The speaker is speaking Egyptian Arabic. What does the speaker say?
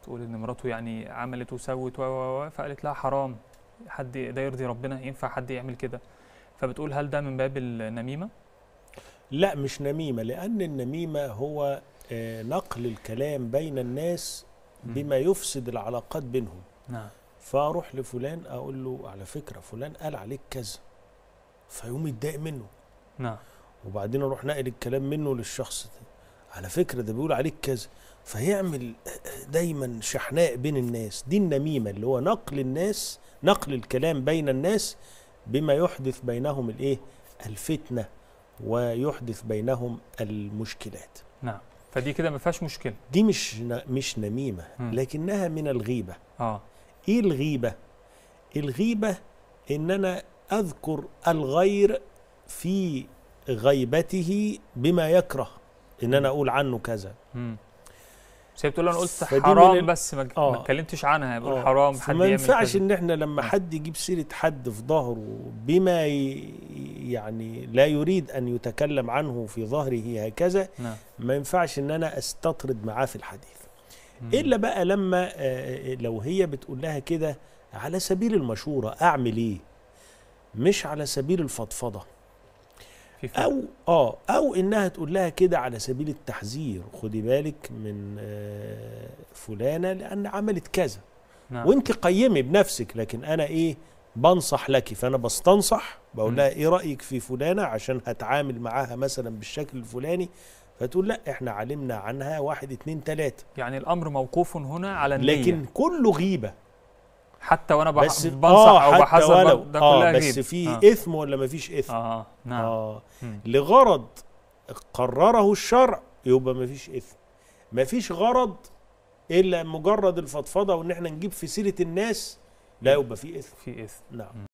تقول ان مراته يعني عملت وسوت و و و فقالت لها حرام حد ده يرضي ربنا ينفع حد يعمل كده فبتقول هل ده من باب النميمه لا مش نميمة لأن النميمة هو آه، نقل الكلام بين الناس مم. بما يفسد العلاقات بينهم نعم فأروح لفلان أقول له على فكرة فلان قال عليك كذا فيقوم يتضايق منه نعم وبعدين أروح ناقل الكلام منه للشخص ده على فكرة ده بيقول عليك كذا فيعمل دايما شحناء بين الناس دي النميمة اللي هو نقل الناس نقل الكلام بين الناس بما يحدث بينهم الايه الفتنة ويحدث بينهم المشكلات نعم فدي كده ما فيهاش مشكله دي مش ن- مش نميمة مم. لكنها من الغيبة اه ايه الغيبة الغيبة ان انا اذكر الغير في غيبته بما يكره ان انا اقول عنه كذا امم بس هي بتقول انا قلت فدي من حرام ال- بس ما ما آه. اتكلمتش عنها بقول آه، حرام حد فما يعمل ينفعش كذا. ان احنا لما آه. حد يجيب سيره حد في ظهره بما ي- يعني لا يريد ان يتكلم عنه في ظهره هكذا نعم ما ينفعش ان انا استطرد معاه في الحديث مم. الا بقى لما آه، لو هي بتقول لها كده على سبيل المشوره اعمل ايه مش على سبيل الفضفضه في فرق. او اه او انها تقول لها كده على سبيل التحذير خدي بالك من آه، فلانه لان عملت كذا نعم وانت قيمي بنفسك لكن انا ايه بنصح لك فانا بستنصح بقول مم. لها ايه رايك في فلانه عشان هتعامل معاها مثلا بالشكل الفلاني فتقول لا احنا علمنا عنها واحد اتنين تلاته يعني الامر موقوف هنا على النيه لكن كله غيبه حتى وانا بح... بس بنصح اه او حتى بحذر ولو برضه ده اه كلها بس غيب في آه. اثم ولا ما فيش اثم اه نعم اه مم. لغرض قرره الشرع يبقى ما فيش اثم ما فيش غرض الا مجرد الفضفضه وان احنا نجيب في سيره الناس لا يبقى في اثم في اثم نعم